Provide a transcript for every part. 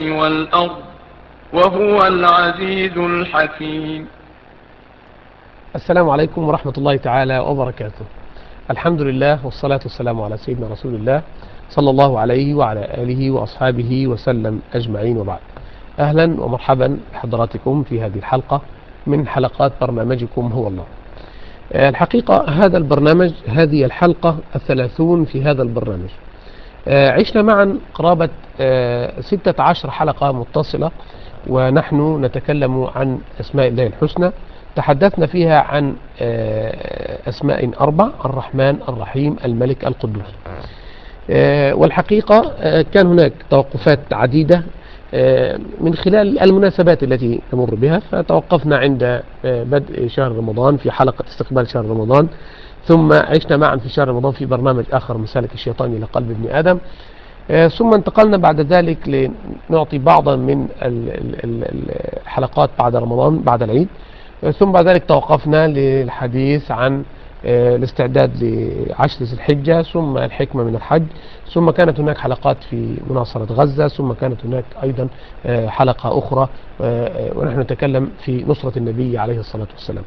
والأرض وهو العزيز الحكيم السلام عليكم ورحمة الله تعالى وبركاته الحمد لله والصلاة والسلام على سيدنا رسول الله صلى الله عليه وعلى آله وأصحابه وسلم أجمعين وبعد أهلا ومرحبا بحضراتكم في هذه الحلقة من حلقات برنامجكم هو الله الحقيقة هذا البرنامج هذه الحلقة الثلاثون في هذا البرنامج عشنا معا قرابة 16 حلقة متصلة ونحن نتكلم عن أسماء الله الحسنى تحدثنا فيها عن أسماء أربع الرحمن الرحيم الملك القدوس والحقيقة كان هناك توقفات عديدة من خلال المناسبات التي نمر بها فتوقفنا عند بدء شهر رمضان في حلقة استقبال شهر رمضان ثم عشنا معا في شهر رمضان في برنامج آخر مسالك الشيطان إلى قلب ابن آدم ثم انتقلنا بعد ذلك لنعطي بعضا من الحلقات بعد رمضان بعد العيد ثم بعد ذلك توقفنا للحديث عن الاستعداد لعشر ذي الحجة ثم الحكمة من الحج ثم كانت هناك حلقات في مناصرة غزة ثم كانت هناك أيضا حلقة أخرى ونحن نتكلم في نصرة النبي عليه الصلاة والسلام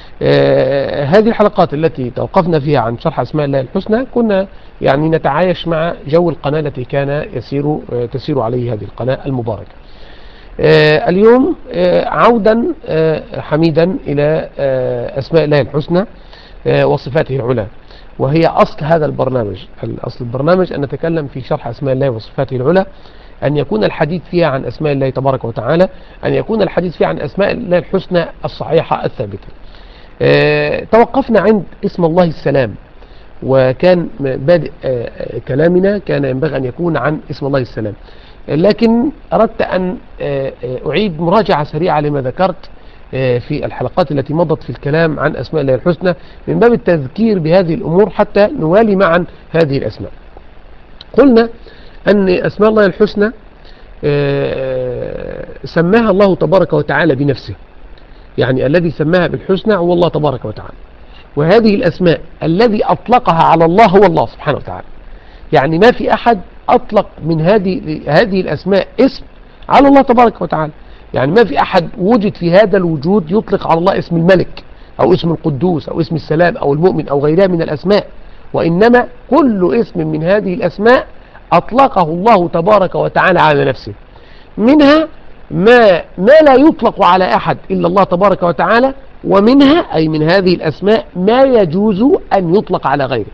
هذه الحلقات التي توقفنا فيها عن شرح أسماء الله الحسنى كنا يعني نتعايش مع جو القناة التي كان يسير تسير عليه هذه القناة المباركة اليوم عودا حميدا إلى أسماء الله الحسنى وصفاته العلى وهي أصل هذا البرنامج أصل البرنامج أن نتكلم في شرح أسماء الله وصفاته العلى أن يكون الحديث فيها عن أسماء الله تبارك وتعالى أن يكون الحديث فيها عن أسماء الله الحسنى الصحيحة الثابتة توقفنا عند اسم الله السلام وكان بادئ كلامنا كان ينبغي أن يكون عن اسم الله السلام لكن أردت أن أعيد مراجعة سريعة لما ذكرت في الحلقات التي مضت في الكلام عن أسماء الله الحسنى من باب التذكير بهذه الأمور حتى نوالي معا هذه الأسماء قلنا أن أسماء الله الحسنى سماها الله تبارك وتعالى بنفسه يعني الذي سماها بالحسنى هو الله تبارك وتعالى وهذه الأسماء الذي أطلقها على الله هو الله سبحانه وتعالى يعني ما في أحد أطلق من هذه هذه الأسماء اسم على الله تبارك وتعالى يعني ما في أحد وجد في هذا الوجود يطلق على الله اسم الملك أو اسم القدوس أو اسم السلام أو المؤمن أو غيرها من الأسماء وإنما كل اسم من هذه الأسماء أطلقه الله تبارك وتعالى على نفسه منها ما, ما لا يطلق على أحد إلا الله تبارك وتعالى ومنها أي من هذه الأسماء ما يجوز أن يطلق على غيره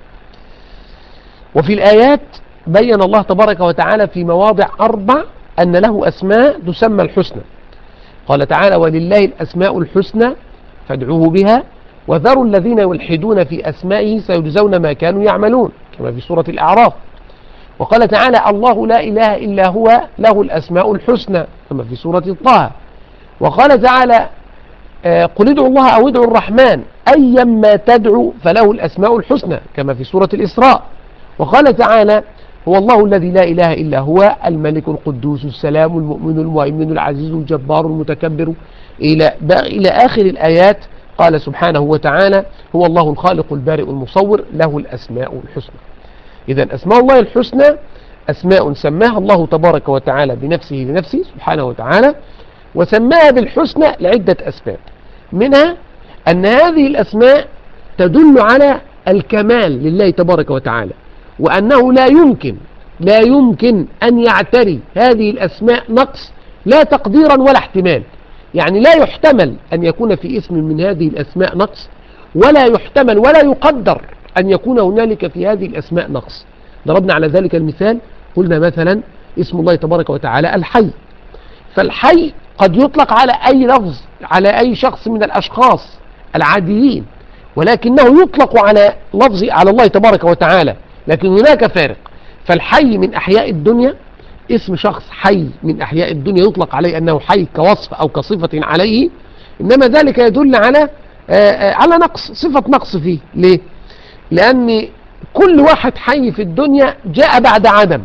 وفي الآيات بين الله تبارك وتعالى في مواضع أربع أن له أسماء تسمى الحسنى قال تعالى ولله الأسماء الحسنى فادعوه بها وذروا الذين يلحدون في أسمائه سيجزون ما كانوا يعملون كما في سورة الأعراف وقال تعالى الله لا إله إلا هو له الأسماء الحسنى كما في سورة طه وقال تعالى قل ادعوا الله أو ادعوا الرحمن أيما تدعو فله الأسماء الحسنى كما في سورة الإسراء وقال تعالى هو الله الذي لا إله إلا هو الملك القدوس السلام المؤمن المؤمن العزيز الجبار المتكبر إلى, إلى آخر الآيات قال سبحانه وتعالى هو الله الخالق البارئ المصور له الأسماء الحسنى إذا أسماء الله الحسنى أسماء سماها الله تبارك وتعالى بنفسه لنفسه سبحانه وتعالى وسماها بالحسنى لعدة أسباب منها أن هذه الأسماء تدل على الكمال لله تبارك وتعالى وأنه لا يمكن لا يمكن أن يعتري هذه الأسماء نقص لا تقديرا ولا احتمال يعني لا يحتمل أن يكون في اسم من هذه الأسماء نقص ولا يحتمل ولا يقدر أن يكون هنالك في هذه الأسماء نقص ضربنا على ذلك المثال قلنا مثلا اسم الله تبارك وتعالى الحي فالحي قد يطلق على أي لفظ على أي شخص من الأشخاص العاديين ولكنه يطلق على لفظ على الله تبارك وتعالى لكن هناك فارق فالحي من أحياء الدنيا اسم شخص حي من أحياء الدنيا يطلق عليه أنه حي كوصف أو كصفة عليه إنما ذلك يدل على على نقص صفة نقص فيه ليه؟ لأن كل واحد حي في الدنيا جاء بعد عدم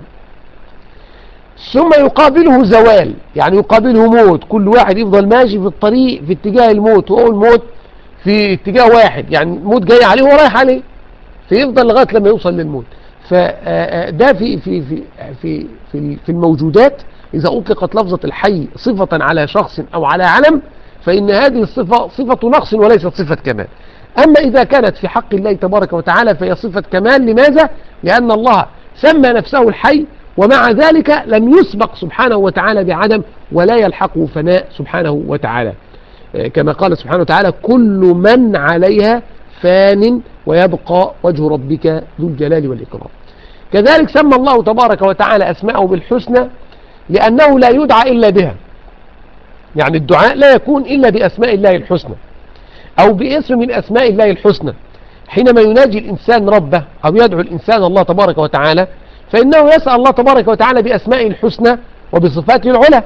ثم يقابله زوال يعني يقابله موت كل واحد يفضل ماشي في الطريق في اتجاه الموت وهو الموت في اتجاه واحد يعني الموت جاي عليه وهو رايح عليه فيفضل لغايه لما يوصل للموت فده في في في في في في الموجودات إذا أطلقت لفظة الحي صفة على شخص أو على علم فإن هذه الصفة صفة نقص وليست صفة كمال أما إذا كانت في حق الله تبارك وتعالى فهي صفة كمال لماذا؟ لأن الله سمى نفسه الحي ومع ذلك لم يسبق سبحانه وتعالى بعدم ولا يلحقه فناء سبحانه وتعالى كما قال سبحانه وتعالى كل من عليها فان ويبقى وجه ربك ذو الجلال والإكرام كذلك سمى الله تبارك وتعالى أسماءه بالحسنى لأنه لا يدعى إلا بها يعني الدعاء لا يكون إلا بأسماء الله الحسنى أو باسم من أسماء الله الحسنى حينما يناجي الإنسان ربه أو يدعو الإنسان الله تبارك وتعالى فإنه يسأل الله تبارك وتعالى بأسماء الحسنى وبصفاته العلى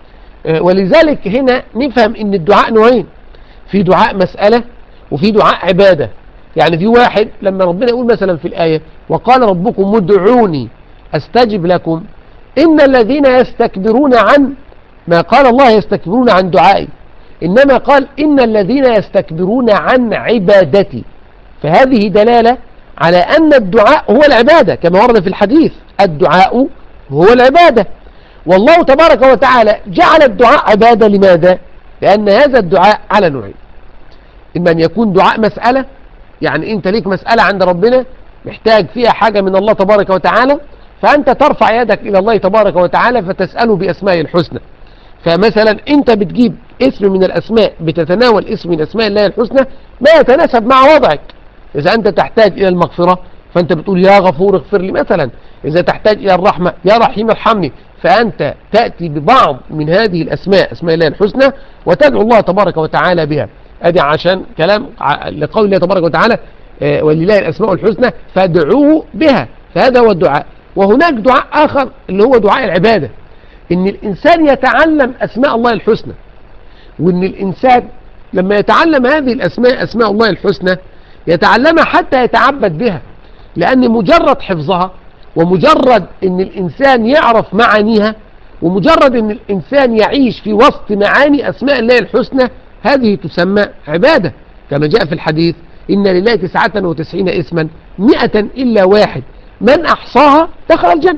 ولذلك هنا نفهم ان الدعاء نوعين في دعاء مسألة وفي دعاء عبادة يعني في واحد لما ربنا يقول مثلا في الآية وقال ربكم ادعوني استجب لكم إن الذين يستكبرون عن ما قال الله يستكبرون عن دعائي إنما قال إن الذين يستكبرون عن عبادتي فهذه دلالة على أن الدعاء هو العبادة كما ورد في الحديث الدعاء هو العبادة والله تبارك وتعالى جعل الدعاء عبادة لماذا؟ لأن هذا الدعاء على نوعين إما أن يكون دعاء مسألة يعني أنت ليك مسألة عند ربنا محتاج فيها حاجة من الله تبارك وتعالى فأنت ترفع يدك إلى الله تبارك وتعالى فتسأله بأسماء الحسنى فمثلا أنت بتجيب اسم من الأسماء بتتناول اسم من أسماء الله الحسنى ما يتناسب مع وضعك إذا أنت تحتاج إلى المغفرة فأنت بتقول يا غفور اغفر لي مثلا إذا تحتاج إلى الرحمة يا رحيم ارحمني فأنت تأتي ببعض من هذه الأسماء أسماء الله الحسنى وتدعو الله تبارك وتعالى بها أدي عشان كلام لقول الله تبارك وتعالى ولله الأسماء الحسنى فادعوه بها فهذا هو الدعاء وهناك دعاء آخر اللي هو دعاء العبادة إن الإنسان يتعلم أسماء الله الحسنى وإن الإنسان لما يتعلم هذه الأسماء أسماء الله الحسنى يتعلمها حتى يتعبد بها لأن مجرد حفظها ومجرد ان الانسان يعرف معانيها ومجرد ان الانسان يعيش في وسط معاني اسماء الله الحسنى هذه تسمى عبادة كما جاء في الحديث ان لله تسعة وتسعين اسما مئة الا واحد من احصاها دخل الجنة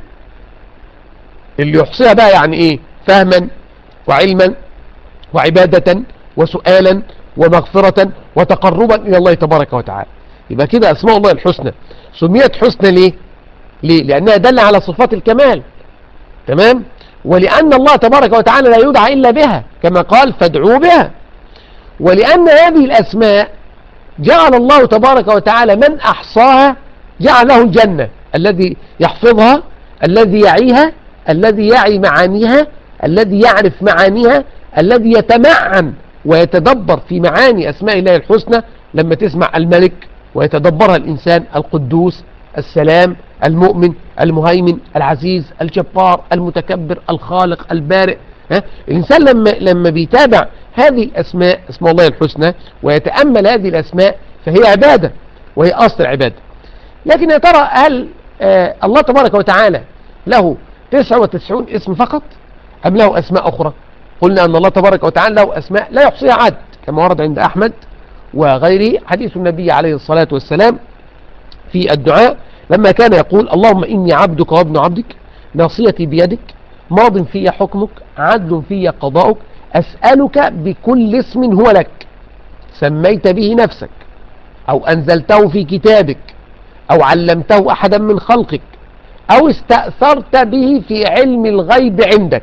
اللي يحصيها بقى يعني ايه فهما وعلما وعبادة وسؤالا ومغفرة وتقربا الى الله تبارك وتعالى يبقى كده اسماء الله الحسنى سميت حسنى ليه ليه؟ لأنها دل على صفات الكمال تمام ولأن الله تبارك وتعالى لا يدعى إلا بها كما قال فادعوا بها ولأن هذه الأسماء جعل الله تبارك وتعالى من أحصاها جعل له الجنة الذي يحفظها الذي يعيها الذي يعي معانيها الذي يعرف معانيها الذي يتمعن ويتدبر في معاني أسماء الله الحسنى لما تسمع الملك ويتدبرها الإنسان القدوس السلام المؤمن المهيمن العزيز الجبار المتكبر الخالق البارئ ها؟ الإنسان لما, لما بيتابع هذه الأسماء اسم الله الحسنى ويتأمل هذه الأسماء فهي عبادة وهي أصل العبادة لكن يا ترى هل آه الله تبارك وتعالى له 99 اسم فقط أم له أسماء أخرى قلنا أن الله تبارك وتعالى له أسماء لا يحصيها عد كما ورد عند أحمد وغيره حديث النبي عليه الصلاة والسلام في الدعاء لما كان يقول اللهم إني عبدك وابن عبدك ناصيتي بيدك ماض في حكمك عدل في قضاؤك أسألك بكل اسم هو لك سميت به نفسك أو أنزلته في كتابك أو علمته أحدا من خلقك أو استأثرت به في علم الغيب عندك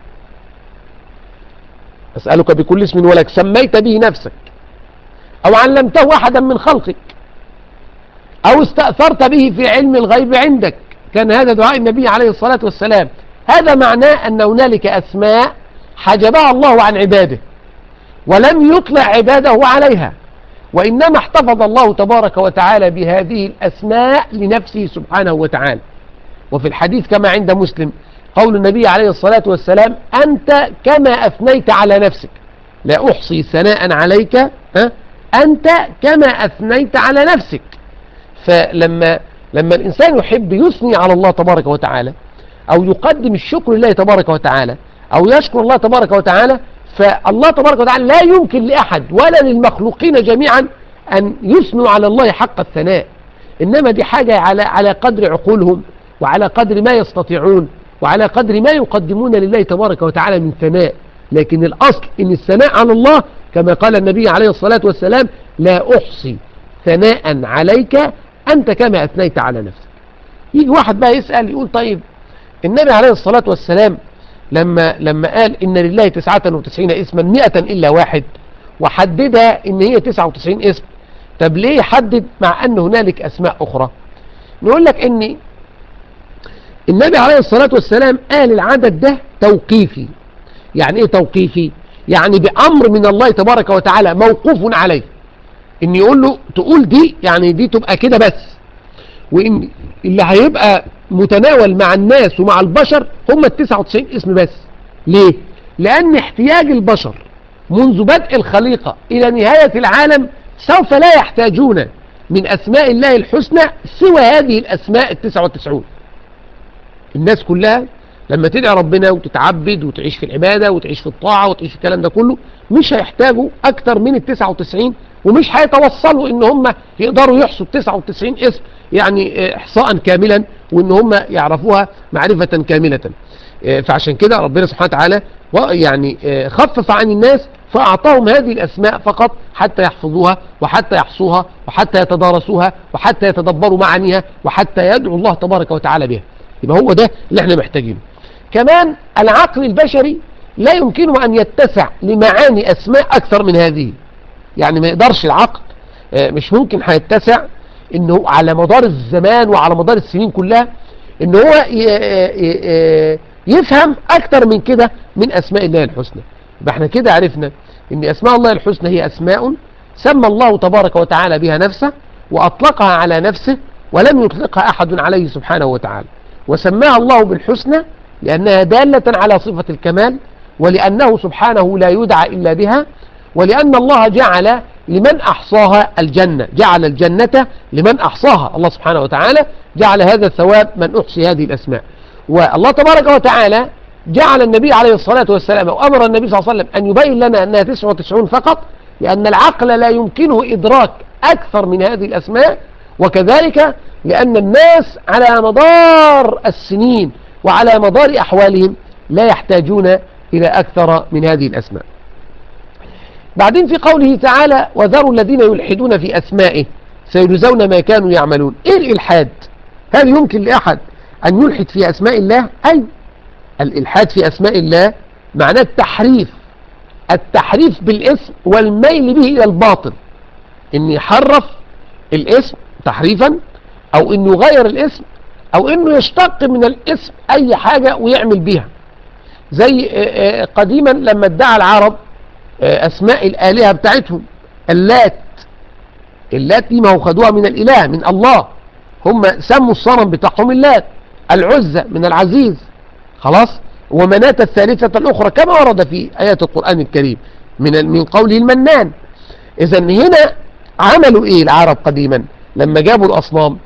أسألك بكل اسم ولك سميت به نفسك أو علمته أحدا من خلقك أو استأثرت به في علم الغيب عندك كان هذا دعاء النبي عليه الصلاة والسلام هذا معناه أن هنالك أسماء حجبها الله عن عباده ولم يطلع عباده عليها وإنما احتفظ الله تبارك وتعالى بهذه الأسماء لنفسه سبحانه وتعالى وفي الحديث كما عند مسلم قول النبي عليه الصلاة والسلام أنت كما أثنيت على نفسك لا أحصي ثناء عليك ها أنت كما أثنيت على نفسك فلما لما الإنسان يحب يثني على الله تبارك وتعالى أو يقدم الشكر لله تبارك وتعالى أو يشكر الله تبارك وتعالى فالله تبارك وتعالى لا يمكن لأحد ولا للمخلوقين جميعا أن يثنوا على الله حق الثناء إنما دي حاجة على على قدر عقولهم وعلى قدر ما يستطيعون وعلى قدر ما يقدمون لله تبارك وتعالى من ثناء لكن الأصل إن الثناء على الله كما قال النبي عليه الصلاة والسلام لا أحصي ثناء عليك أنت كما أثنيت على نفسك يجي واحد بقى يسأل يقول طيب النبي عليه الصلاة والسلام لما لما قال إن لله 99 اسما 100 إلا واحد وحددها إن هي 99 اسم طب ليه حدد مع أن هنالك أسماء أخرى نقول لك إن النبي عليه الصلاة والسلام قال العدد ده توقيفي يعني ايه توقيفي يعني بأمر من الله تبارك وتعالى موقوف عليه ان يقول له تقول دي يعني دي تبقى كده بس وان اللي هيبقى متناول مع الناس ومع البشر هم ال 99 اسم بس ليه لان احتياج البشر منذ بدء الخليقة الى نهاية العالم سوف لا يحتاجون من اسماء الله الحسنى سوى هذه الاسماء ال 99 الناس كلها لما تدعي ربنا وتتعبد وتعيش في العبادة وتعيش في الطاعة وتعيش في الكلام ده كله مش هيحتاجوا أكتر من ال 99 ومش هيتوصلوا إن هم يقدروا يحصوا ال 99 اسم يعني إحصاء كاملا وإن هم يعرفوها معرفة كاملة فعشان كده ربنا سبحانه وتعالى يعني خفف عن الناس فأعطاهم هذه الأسماء فقط حتى يحفظوها وحتى يحصوها وحتى يتدارسوها وحتى يتدبروا معانيها وحتى يدعو الله تبارك وتعالى بها يبقى هو ده اللي احنا محتاجينه كمان العقل البشري لا يمكنه أن يتسع لمعاني أسماء أكثر من هذه يعني ما يقدرش العقل مش ممكن هيتسع انه على مدار الزمان وعلى مدار السنين كلها ان هو يفهم أكثر من كده من أسماء الله الحسنى يبقى احنا كده عرفنا ان أسماء الله الحسنى هي أسماء سمى الله تبارك وتعالى بها نفسه وأطلقها على نفسه ولم يطلقها أحد عليه سبحانه وتعالى وسماها الله بالحسنى لأنها دالة على صفة الكمال ولأنه سبحانه لا يدعى إلا بها ولأن الله جعل لمن أحصاها الجنة جعل الجنة لمن أحصاها الله سبحانه وتعالى جعل هذا الثواب من أحصي هذه الأسماء والله تبارك وتعالى جعل النبي عليه الصلاة والسلام وأمر النبي صلى الله عليه وسلم أن يبين لنا أنها 99 فقط لأن العقل لا يمكنه إدراك أكثر من هذه الأسماء وكذلك لأن الناس على مدار السنين وعلى مدار أحوالهم لا يحتاجون إلى أكثر من هذه الأسماء بعدين في قوله تعالى وذروا الذين يلحدون في أسمائه سيجزون ما كانوا يعملون إيه الإلحاد هل يمكن لأحد أن يلحد في أسماء الله أي الإلحاد في أسماء الله معناه التحريف التحريف بالاسم والميل به إلى الباطل إن يحرف الاسم تحريفا أو إنه يغير الاسم أو إنه يشتق من الاسم أي حاجة ويعمل بيها زي قديما لما ادعى العرب أسماء الآلهة بتاعتهم اللات اللات دي ما هو خدوها من الإله من الله هم سموا الصنم بتاعهم اللات العزة من العزيز خلاص ومناة الثالثة الأخرى كما ورد في آيات القرآن الكريم من من قوله المنان إذا هنا عملوا إيه العرب قديما لما جابوا الأصنام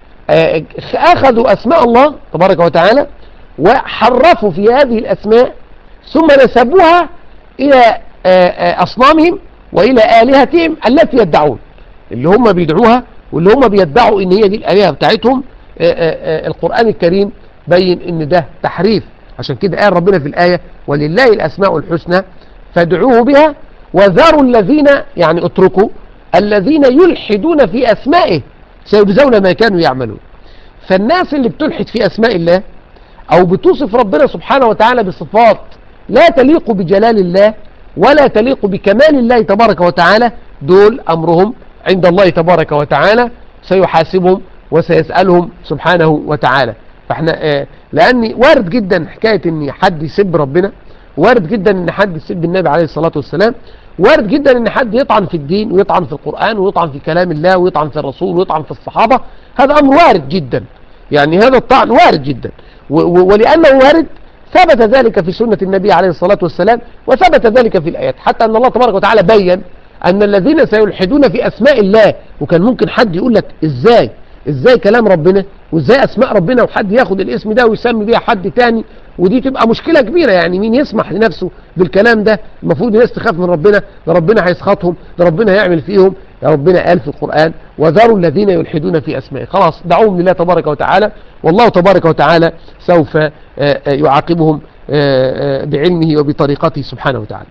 أخذوا أسماء الله تبارك وتعالى وحرفوا في هذه الأسماء ثم نسبوها إلى أصنامهم وإلى آلهتهم التي يدعون اللي هم بيدعوها واللي هم بيدعوا إن هي دي الآلهة بتاعتهم القرآن الكريم بين إن ده تحريف عشان كده قال ربنا في الآية ولله الأسماء الحسنى فادعوه بها وذروا الذين يعني اتركوا الذين يلحدون في أسمائه سيجزون ما كانوا يعملون فالناس اللي بتلحد في أسماء الله أو بتوصف ربنا سبحانه وتعالى بصفات لا تليق بجلال الله ولا تليق بكمال الله تبارك وتعالى دول أمرهم عند الله تبارك وتعالى سيحاسبهم وسيسألهم سبحانه وتعالى فاحنا آه لأن وارد جدا حكاية ان حد يسب ربنا وارد جدا ان حد يسب النبي عليه الصلاة والسلام وارد جدا ان حد يطعن في الدين ويطعن في القرآن ويطعن في كلام الله ويطعن في الرسول ويطعن في الصحابة هذا أمر وارد جدا يعني هذا الطعن وارد جدا ولأنه وارد ثبت ذلك في سنة النبي عليه الصلاة والسلام وثبت ذلك في الآيات حتى أن الله تبارك وتعالى بين أن الذين سيلحدون في أسماء الله وكان ممكن حد يقول لك إزاي إزاي كلام ربنا وازاي اسماء ربنا وحد ياخد الاسم ده ويسمي بيها حد تاني ودي تبقى مشكلة كبيرة يعني مين يسمح لنفسه بالكلام ده المفروض الناس تخاف من ربنا ده ربنا هيسخطهم ده ربنا هيعمل فيهم يا ربنا قال في القرآن وذروا الذين يلحدون في أسمائه خلاص دعوهم لله تبارك وتعالى والله تبارك وتعالى سوف آه، آه، يعاقبهم آه، آه، بعلمه وبطريقته سبحانه وتعالى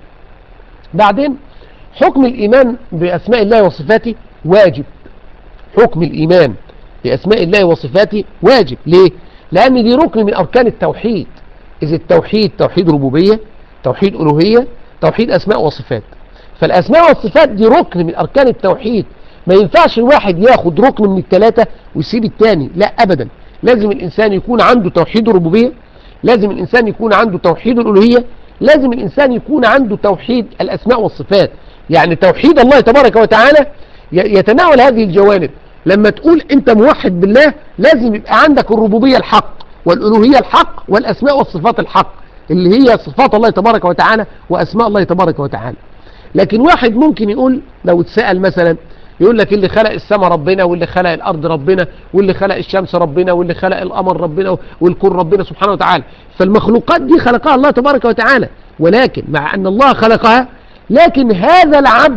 بعدين حكم الإيمان بأسماء الله وصفاته واجب حكم الإيمان بأسماء الله وصفاته واجب ليه؟ لأن دي ركن من أركان التوحيد إذ التوحيد توحيد ربوبية توحيد ألوهية توحيد أسماء وصفات فالأسماء والصفات دي ركن من أركان التوحيد ما ينفعش الواحد ياخد ركن من الثلاثة ويسيب الثاني لا أبدا لازم الإنسان يكون عنده توحيد الربوبية لازم الإنسان يكون عنده توحيد الألوهية لازم الإنسان يكون عنده توحيد الأسماء والصفات يعني توحيد الله تبارك وتعالى ي- يتناول هذه الجوانب لما تقول أنت موحد بالله لازم يبقى عندك الربوبية الحق والألوهية الحق والأسماء والصفات الحق اللي هي صفات الله تبارك وتعالى وأسماء الله تبارك وتعالى لكن واحد ممكن يقول لو اتسأل مثلا يقول لك اللي خلق السماء ربنا واللي خلق الأرض ربنا واللي خلق الشمس ربنا واللي خلق القمر ربنا والكون ربنا سبحانه وتعالى فالمخلوقات دي خلقها الله تبارك وتعالى ولكن مع أن الله خلقها لكن هذا العبد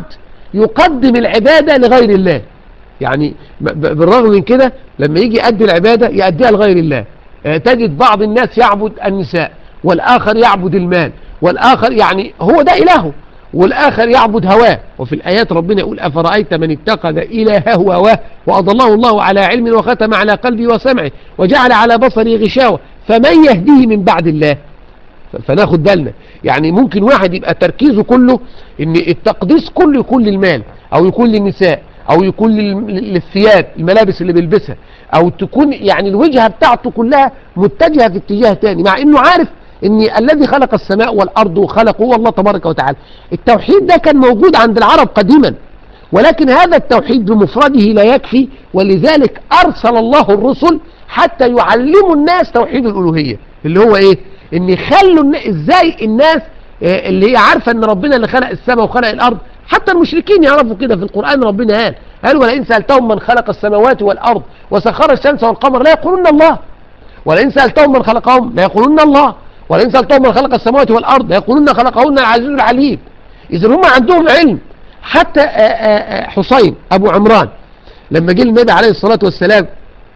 يقدم العبادة لغير الله يعني ب- ب- بالرغم من كده لما يجي يؤدي العبادة يؤديها لغير الله آه، تجد بعض الناس يعبد النساء والآخر يعبد المال والآخر يعني هو ده إلهه والآخر يعبد هواه وفي الآيات ربنا يقول أفرأيت من اتخذ إلهه هواه وأضله الله على علم وختم على قلبه وسمعه وجعل على بصره غشاوة فمن يهديه من بعد الله ف- فناخد بالنا يعني ممكن واحد يبقى تركيزه كله ان التقديس كله يكون للمال او يكون للنساء او يكون لل- للثياب الملابس اللي بيلبسها او تكون يعني الوجهة بتاعته كلها متجهة في اتجاه تاني مع انه عارف ان الذي خلق السماء والارض وخلق هو الله تبارك وتعالى التوحيد ده كان موجود عند العرب قديما ولكن هذا التوحيد بمفرده لا يكفي ولذلك أرسل الله الرسل حتى يعلموا الناس توحيد الألوهية اللي هو إيه إن يخلوا النا- إزاي الناس آه، اللي هي عارفة إن ربنا اللي خلق السماء وخلق الأرض حتى المشركين يعرفوا كده في القرآن ربنا قال قال ولئن سألتهم من خلق السماوات والأرض وسخر الشمس والقمر لا يقولون الله ولئن سألتهم من خلقهم لا يقولون الله ولئن سألتهم من خلق السماوات والأرض لا يقولون خلقهن العزيز العليم إذا هم عندهم علم حتى آه، آه، آه، حسين أبو عمران لما جه النبي عليه الصلاة والسلام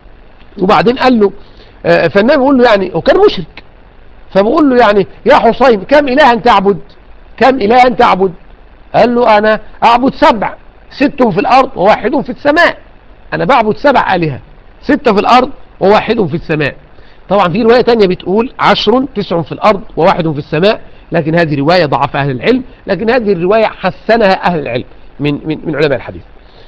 وبعدين قال له آه، فالنبي بيقول له يعني وكان مشرك فبقول له يعني يا حسين كم إلها تعبد كم إلها تعبد قال له أنا أعبد سبع ست في الأرض وواحد في السماء أنا بعبد سبع آلهة ستة في الأرض وواحد في السماء طبعا في رواية تانية بتقول عشر تسع في الأرض وواحد في السماء لكن هذه رواية ضعف أهل العلم لكن هذه الرواية حسنها أهل العلم من, من, من علماء الحديث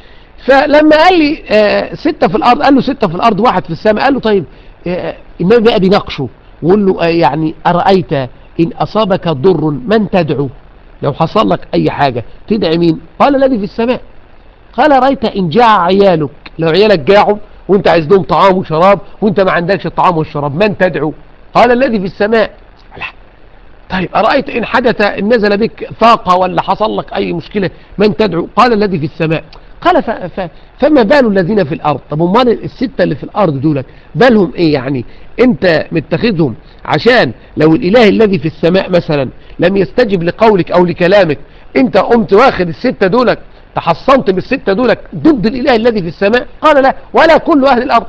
فلما قال لي آه ستة في الأرض قال له ستة في الأرض واحد في السماء قال له طيب آه النبي بقى بيناقشه وقول له آه يعني أرأيت إن أصابك ضر من تدعو لو حصل لك أي حاجة تدعي مين قال الذي في السماء قال رأيت إن جاع عيالك لو عيالك جاعوا وانت عايز لهم طعام وشراب وانت ما عندكش الطعام والشراب من تدعو قال الذي في السماء لا. طيب أرأيت إن حدث إن نزل بك فاقة ولا حصل لك أي مشكلة من تدعو قال الذي في السماء قال ف... ف... فما بال الذين في الأرض طب امال الستة اللي في الأرض دولت بالهم إيه يعني أنت متخذهم عشان لو الإله الذي في السماء مثلا لم يستجب لقولك أو لكلامك أنت قمت واخد الستة دولك تحصنت بالستة دولك ضد الإله الذي في السماء قال لا ولا كل أهل الأرض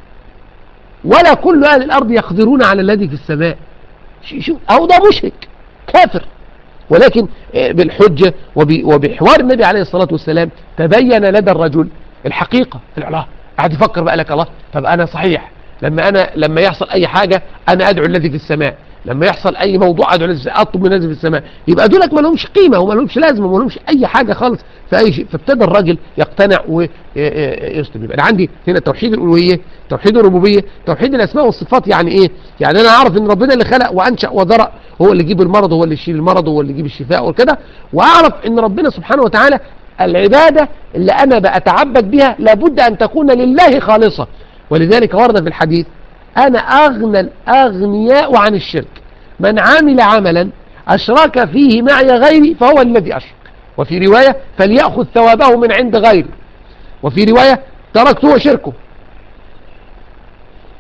ولا كل أهل الأرض يقدرون على الذي في السماء شوف أو ده مشرك كافر ولكن بالحجة وب- وبحوار النبي عليه الصلاة والسلام تبين لدى الرجل الحقيقة الله قاعد يفكر بقى لك الله طب أنا صحيح لما أنا لما يحصل أي حاجة أنا أدعو الذي في السماء لما يحصل أي موضوع أدعو الذي في السماء أطلب من الذي في السماء يبقى دولك ما لهمش قيمة وما لهمش لازمة وما لهمش أي حاجة خالص في أي شيء فابتدى الراجل يقتنع ويسلم يبقى أنا عندي هنا توحيد الألوهية توحيد الربوبية توحيد الأسماء والصفات يعني إيه يعني أنا أعرف إن ربنا اللي خلق وأنشأ وذرأ هو اللي يجيب المرض هو اللي يشيل المرض هو اللي يجيب الشفاء وكده وأعرف إن ربنا سبحانه وتعالى العبادة اللي أنا بأتعبد بها لابد أن تكون لله خالصة ولذلك ورد في الحديث أنا أغنى الأغنياء عن الشرك من عمل عملا أشرك فيه معي غيري فهو الذي أشرك وفي رواية فليأخذ ثوابه من عند غيري وفي رواية تركته وشركه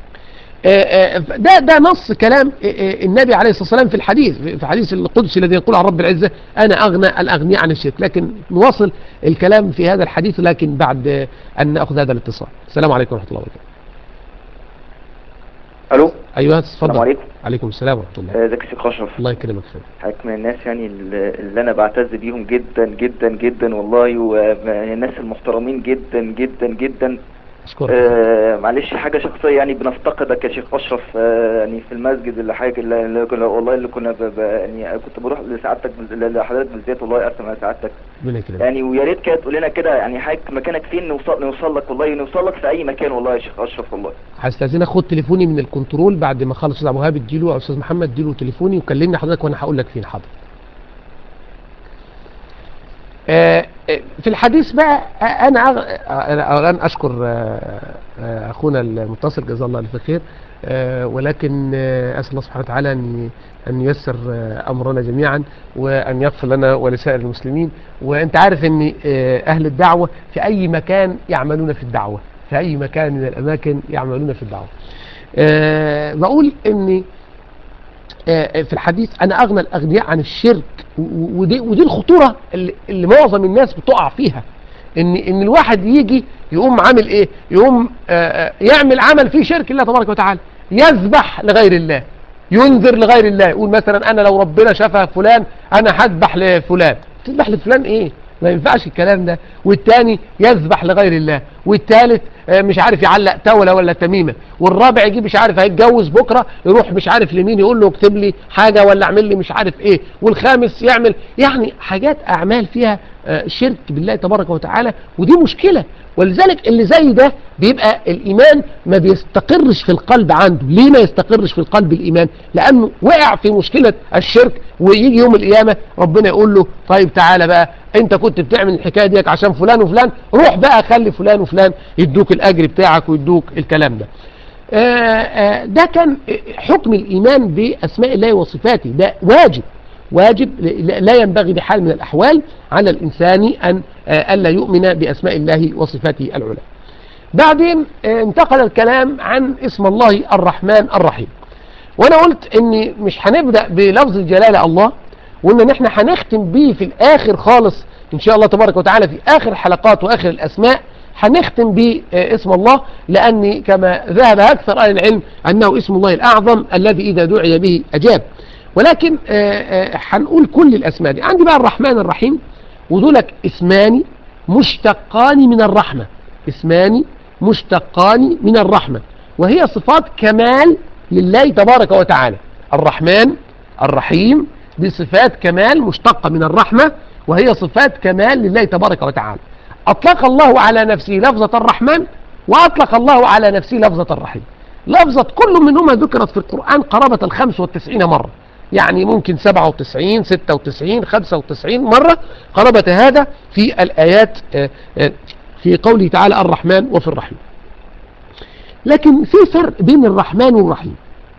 آه، آه، ده ده نص كلام آه، آه، النبي عليه الصلاه والسلام في الحديث في حديث القدسي الذي يقول عن رب العزه انا اغنى الاغنياء عن الشرك لكن نواصل الكلام في هذا الحديث لكن بعد آه، ان ناخذ هذا الاتصال السلام عليكم ورحمه الله وبركاته الو ايوه اتفضل السلام عليكم عليكم السلام ورحمه الله آه، ازيك يا شيخ اشرف الله يكرمك خير حضرتك من الناس يعني اللي اللي انا بعتز بيهم جدا جدا جدا والله والناس المحترمين جدا جدا جدا اشكرك آه معلش حاجه شخصيه يعني بنفتقدك يا شيخ اشرف آه يعني في المسجد اللي حاجه اللي اللي كنا والله اللي كنا ب... ب... يعني كنت بروح لسعادتك بال- لحضرتك بالذات والله اسف على سعادتك ربنا يكرمك يعني ويا ريت كده تقول لنا كده يعني حضرتك مكانك فين نوصل نوصل لك والله نوصل لك في اي مكان والله يا شيخ اشرف والله هستاذنك خد تليفوني من الكنترول بعد ما اخلص استاذ ابو وهاب اديله او استاذ محمد اديله تليفوني وكلمني حضرتك وانا هقول لك فين حاضر آه، آه، في الحديث بقى آه، انا أغ- آه، انا اولا اشكر آه، آه، اخونا المتصل جزاه الله الف خير آه، ولكن آه، اسال الله سبحانه وتعالى ان ان ييسر آه، امرنا جميعا وان يغفر لنا ولسائر المسلمين وانت عارف ان آه، اهل الدعوه في اي مكان يعملون في الدعوه في اي مكان من الاماكن يعملون في الدعوه آه، بقول ان آه، في الحديث انا اغنى الاغنياء عن الشرك و- و- ودي ودي الخطوره اللي, اللي معظم الناس بتقع فيها ان ان الواحد يجي يقوم عامل ايه يقوم آه، آه، يعمل عمل فيه شرك الله تبارك وتعالى يذبح لغير الله ينذر لغير الله يقول مثلا انا لو ربنا شفى فلان انا هذبح لفلان تذبح لفلان ايه ما ينفعش الكلام ده والتاني يذبح لغير الله والتالت آه، مش عارف يعلق تولة ولا تميمة والرابع يجيب مش عارف هيتجوز بكرة يروح مش عارف لمين يقول له اكتب لي حاجة ولا اعمل لي مش عارف ايه والخامس يعمل يعني حاجات اعمال فيها آه، شرك بالله تبارك وتعالى ودي مشكلة ولذلك اللي زي ده بيبقى الايمان ما بيستقرش في القلب عنده ليه ما يستقرش في القلب الايمان لانه وقع في مشكلة الشرك ويجي يوم القيامة ربنا يقول له طيب تعالى بقى انت كنت بتعمل الحكاية ديك عشان فلان وفلان روح بقى خلي فلان وفلان يدوك الاجر بتاعك ويدوك الكلام ده آه، آه، ده كان حكم الإيمان بأسماء الله وصفاته ده واجب واجب ل- لا ينبغي بحال من الأحوال على الإنسان أن آه، ألا يؤمن بأسماء الله وصفاته العلى بعدين آه، انتقل الكلام عن اسم الله الرحمن الرحيم وانا قلت ان مش هنبدا بلفظ الجلاله الله وان احنا هنختم بيه في الاخر خالص ان شاء الله تبارك وتعالى في اخر الحلقات واخر الاسماء هنختم باسم الله لان كما ذهب اكثر اهل العلم انه اسم الله الاعظم الذي اذا دعي به اجاب ولكن آه، آه، هنقول كل الاسماء دي عندي بقى الرحمن الرحيم ودولك اسمان مشتقان من الرحمه اسمان مشتقان من الرحمه وهي صفات كمال لله تبارك وتعالى الرحمن الرحيم دي صفات كمال مشتقة من الرحمة وهي صفات كمال لله تبارك وتعالى أطلق الله على نفسه لفظة الرحمن وأطلق الله على نفسه لفظة الرحيم لفظة كل منهما ذكرت في القرآن قرابة الخمس والتسعين مرة يعني ممكن 97 96 95 مرة قرابة هذا في الآيات آه، آه، في قوله تعالى الرحمن وفي الرحيم لكن في فرق بين الرحمن والرحيم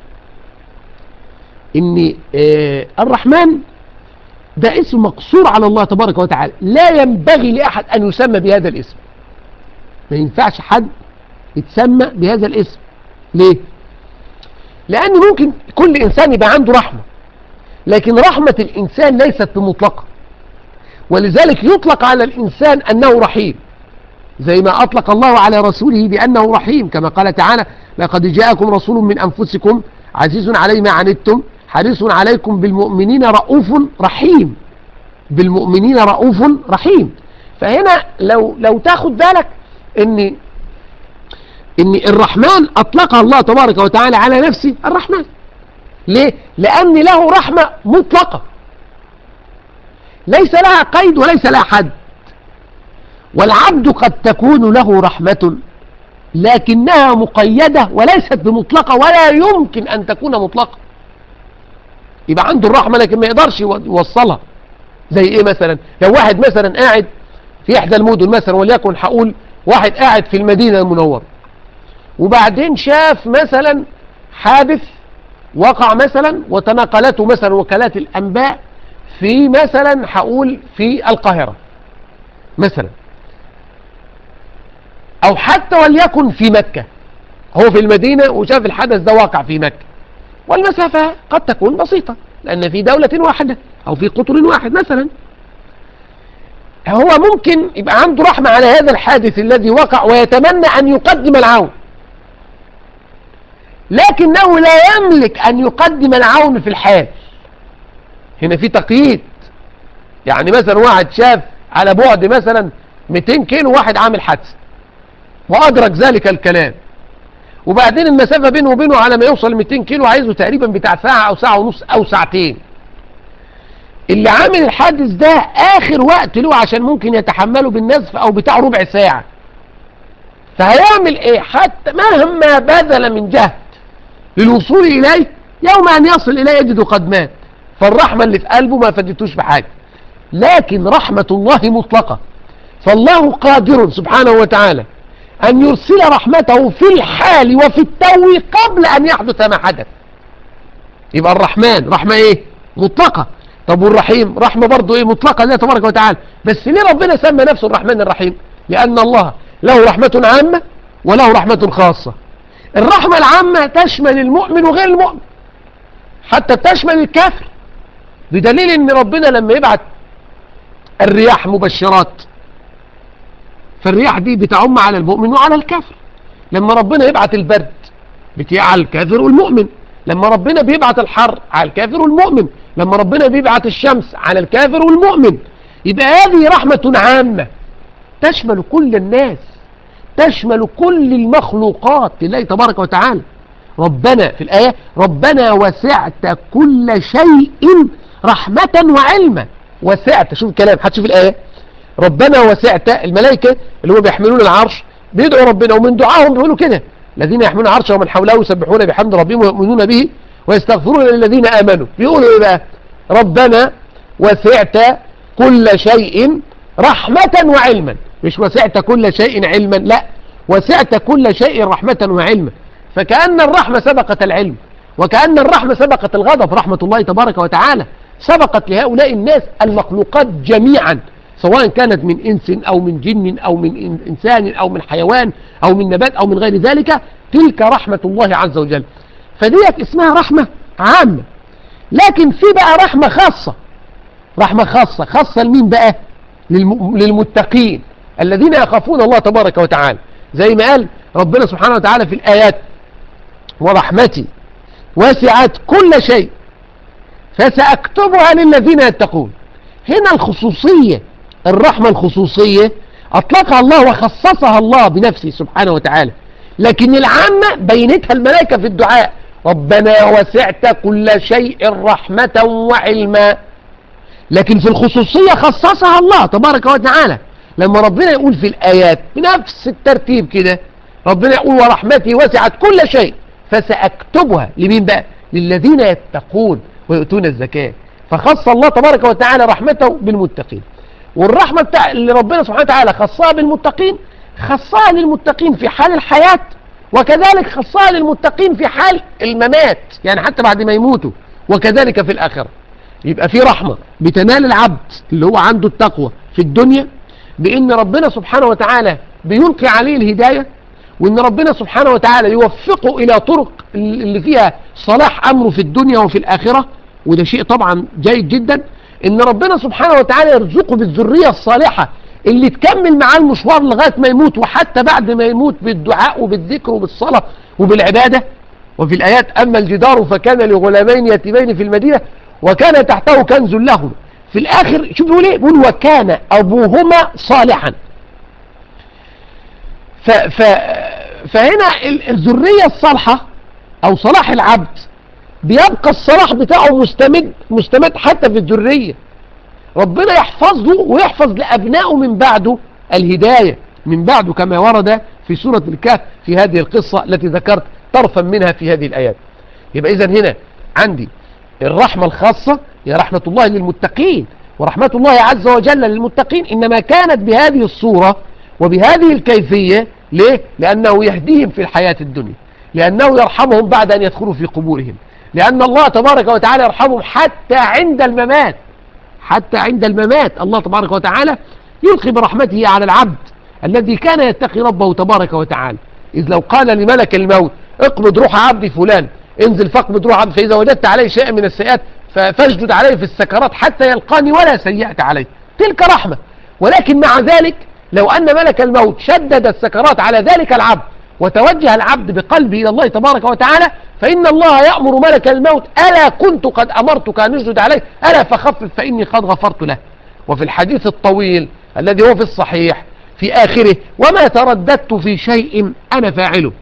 ان آه، الرحمن ده اسم مقصور على الله تبارك وتعالى لا ينبغي لأحد أن يسمى بهذا الاسم ما ينفعش حد يتسمى بهذا الاسم ليه لأن ممكن كل إنسان يبقى عنده رحمة لكن رحمة الإنسان ليست بمطلقة ولذلك يطلق على الإنسان أنه رحيم زي ما أطلق الله على رسوله بأنه رحيم كما قال تعالى لقد جاءكم رسول من أنفسكم عزيز علي ما عنتم حريص عليكم بالمؤمنين رؤوف رحيم بالمؤمنين رؤوف رحيم فهنا لو لو تاخد بالك ان ان الرحمن اطلقها الله تبارك وتعالى على نفسه الرحمن ليه لان له رحمة مطلقة ليس لها قيد وليس لها حد والعبد قد تكون له رحمة لكنها مقيدة وليست بمطلقة ولا يمكن أن تكون مطلقة يبقى عنده الرحمة لكن ما يقدرش يوصلها زي ايه مثلا لو واحد مثلا قاعد في احدى المدن مثلا وليكن هقول واحد قاعد في المدينة المنورة وبعدين شاف مثلا حادث وقع مثلا وتناقلته مثلا وكالات الانباء في مثلا هقول في القاهرة مثلا او حتى وليكن في مكة هو في المدينة وشاف الحدث ده واقع في مكة والمسافة قد تكون بسيطة لأن في دولة واحدة أو في قطر واحد مثلا هو ممكن يبقى عنده رحمة على هذا الحادث الذي وقع ويتمنى أن يقدم العون لكنه لا يملك أن يقدم العون في الحال هنا في تقييد يعني مثلا واحد شاف على بعد مثلا 200 كيلو واحد عامل حادثة وأدرك ذلك الكلام وبعدين المسافة بينه وبينه على ما يوصل 200 كيلو عايزه تقريبا بتاع ساعة أو ساعة ونص أو ساعتين اللي عامل الحادث ده آخر وقت له عشان ممكن يتحمله بالنزف أو بتاع ربع ساعة فهيعمل إيه حتى مهما بذل من جهد للوصول إليه يوم أن يصل إليه يجد قد مات فالرحمة اللي في قلبه ما فدتوش بحاجة لكن رحمة الله مطلقة فالله قادر سبحانه وتعالى أن يرسل رحمته في الحال وفي التو قبل أن يحدث ما حدث يبقى الرحمن رحمة إيه مطلقة طب والرحيم رحمة برضو إيه مطلقة لله تبارك وتعالى بس ليه ربنا سمى نفسه الرحمن الرحيم لأن الله له رحمة عامة وله رحمة خاصة الرحمة العامة تشمل المؤمن وغير المؤمن حتى تشمل الكافر بدليل ان ربنا لما يبعت الرياح مبشرات فالرياح دي بتعم على المؤمن وعلى الكافر لما ربنا يبعت البرد بتيجي على الكافر والمؤمن لما ربنا بيبعت الحر على الكافر والمؤمن لما ربنا بيبعت الشمس على الكافر والمؤمن يبقى هذه رحمة عامة تشمل كل الناس تشمل كل المخلوقات لله تبارك وتعالى ربنا في الآية ربنا وسعت كل شيء رحمة وعلما وسعت شوف الكلام هتشوف الآية ربنا وسعت الملائكة اللي هم بيحملون العرش بيدعوا ربنا ومن دعاهم بيقولوا كده الذين يحملون العرش ومن حوله يسبحون بحمد ربهم ويؤمنون به ويستغفرون للذين آمنوا بيقولوا ايه بقى ربنا وسعت كل شيء رحمة وعلما مش وسعت كل شيء علما لا وسعت كل شيء رحمة وعلما فكأن الرحمة سبقت العلم وكأن الرحمة سبقت الغضب رحمة الله تبارك وتعالى سبقت لهؤلاء الناس المخلوقات جميعا سواء كانت من إنس أو من جن أو من إنسان أو من حيوان أو من نبات أو من غير ذلك تلك رحمة الله عز وجل فديت اسمها رحمة عامة لكن في بقى رحمة خاصة رحمة خاصة خاصة لمين بقى للم... للمتقين الذين يخافون الله تبارك وتعالى زي ما قال ربنا سبحانه وتعالى في الآيات ورحمتي وسعت كل شيء فسأكتبها للذين يتقون هنا الخصوصية الرحمة الخصوصية أطلقها الله وخصصها الله بنفسه سبحانه وتعالى لكن العامة بينتها الملائكة في الدعاء ربنا وسعت كل شيء رحمة وعلما لكن في الخصوصية خصصها الله تبارك وتعالى لما ربنا يقول في الآيات بنفس الترتيب كده ربنا يقول ورحمتي وسعت كل شيء فسأكتبها لمين بقى للذين يتقون ويؤتون الزكاة فخص الله تبارك وتعالى رحمته بالمتقين والرحمة بتاع اللي ربنا سبحانه وتعالى خصها بالمتقين خصها للمتقين في حال الحياة وكذلك خصها للمتقين في حال الممات يعني حتى بعد ما يموتوا وكذلك في الآخرة يبقى في رحمة بتنال العبد اللي هو عنده التقوى في الدنيا بأن ربنا سبحانه وتعالى بيلقي عليه الهداية وأن ربنا سبحانه وتعالى يوفقه إلى طرق اللي فيها صلاح أمره في الدنيا وفي الآخرة وده شيء طبعا جيد جدا ان ربنا سبحانه وتعالى يرزقه بالذرية الصالحة اللي تكمل معاه المشوار لغاية ما يموت وحتى بعد ما يموت بالدعاء وبالذكر وبالصلاة وبالعبادة وفي الآيات أما الجدار فكان لغلامين يتيمين في المدينة وكان تحته كنز لهما في الآخر شوف بيقول ايه بيقول وكان أبوهما صالحا ف ف فهنا الذرية الصالحة أو صلاح العبد بيبقى الصلاح بتاعه مستمد مستمد حتى في الذرية ربنا يحفظ له ويحفظ لأبنائه من بعده الهداية من بعده كما ورد في سورة الكهف في هذه القصة التي ذكرت طرفا منها في هذه الآيات يبقى إذن هنا عندي الرحمة الخاصة هي رحمة الله للمتقين ورحمة الله عز وجل للمتقين إنما كانت بهذه الصورة وبهذه الكيفية ليه؟ لأنه يهديهم في الحياة الدنيا لأنه يرحمهم بعد أن يدخلوا في قبورهم لأن الله تبارك وتعالى يرحمهم حتى عند الممات حتى عند الممات الله تبارك وتعالى يلقي برحمته على العبد الذي كان يتقي ربه تبارك وتعالى إذ لو قال لملك الموت اقبض روح عبدي فلان انزل فاقبض روح عبدي فإذا وجدت عليه شيء من السيئات ف- فاسجد عليه في السكرات حتى يلقاني ولا سيئت عليه تلك رحمة ولكن مع ذلك لو أن ملك الموت شدد السكرات على ذلك العبد وتوجه العبد بقلبه إلى الله تبارك وتعالى فإن الله يأمر ملك الموت ألا كنت قد أمرتك أن نسجد عليه ألا فخفف فإني قد غفرت له وفي الحديث الطويل الذي هو في الصحيح في آخره وما ترددت في شيء أنا فاعله